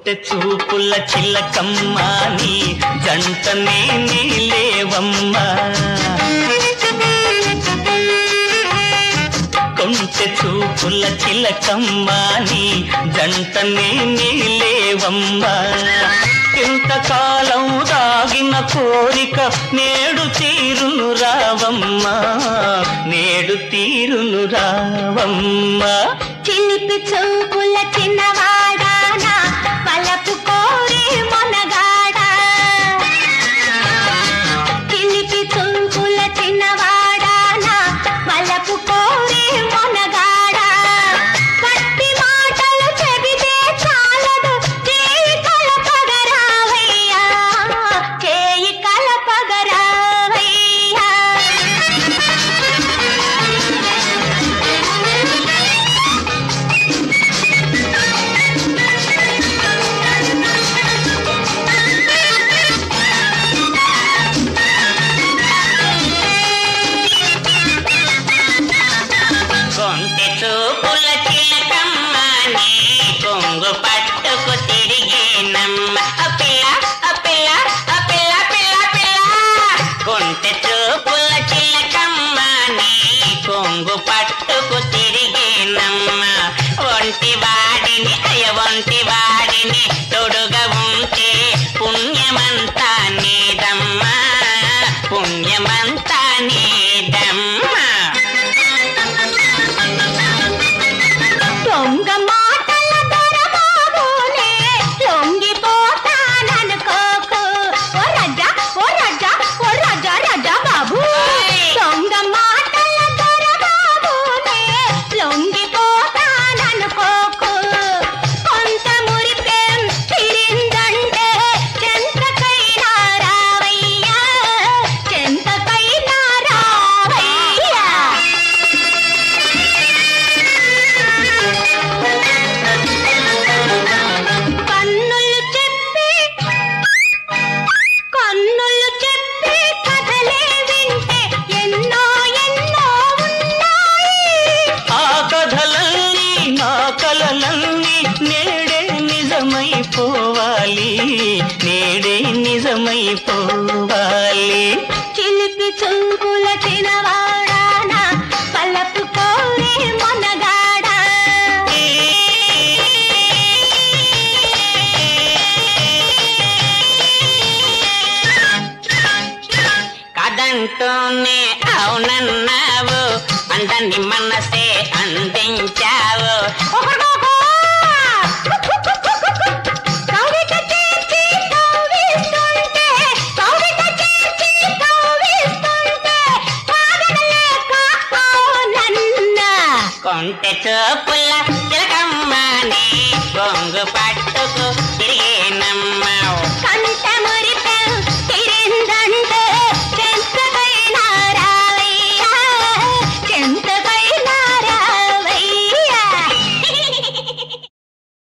కొంటె చూపుల చిలకమ్మా నీ జంటనే నీలేవమ్మా కొంటె చూపుల చిలకమ్మా నీ జంటనే నీలేవమ్మా ఇంతకాలం దాగిన కోరిక నేడు తీరును రావమ్మా నేడు తీరును రావమ్మా చిలిపి చూపుల చిన్నవాడానా పలపు కోరి మొనగాడా చిలిపి చూపుల చిన్నవాడానా పలపు కోరి మొనగాడా పట్టి మాటలు చెబితే చాలదు చేయి కలపగరావయ్యా చేయి కలపగరావయ్యా కొంటె చూపుల చిలకమ్మ నీ కొంగు పట్టుకు తిరిగేనమ్మ ఆ పిల్ల ఆ పిల్ల ఆ పిల్ల పిల్ల పిల్ల కొంటె చూపుల చిలకమ్మ నీ కొంగు పట్టుకు తిరిగేనమ్మ ఒంటి వాడిని అయ ఒంటి వాడిని తొడుగా ఉంటే పుణ్యమంతా నీదమ్మా పుణ్యమంతా నీదమ్మా దొంగ మాటల దొరబాబునే లొంగిపోతాననుకోకు ఓ రజా ఓ రజా ఓ రజా రజా బాబు దొంగ మాటల దొరబాబునే లొంగిపోతాననుకోకు కొంత మురిపెం తిరిందంటే చెంతకైనా రావయ్యా చెంతకైనా రావయ్యా కన్నులు చెప్పి కన్నులు చెప్పి కథలే వింటే ఎన్నో ఎన్నో ఉన్నాయి ఆ కథలన్నీ నా కలలన్నీ నేడే నిజమైపోవాలి నేడే నిజమైపోవాలి చిలిపి చూపుల తినవాడానా పల్లపు కోరే మొనగాడా కదంటూనే అవునన్నావు అందని మనసే అందించావు కవిత చేర్చి కవ్విస్తుంటే, కవిత చేర్చి కవ్విస్తుంటే, కాదనలేక అవునన్నా. కొంటె చూపుల చిలకమ్మని కొంగు పట్టుకు తిరిగేనమ్మావు కన్నులు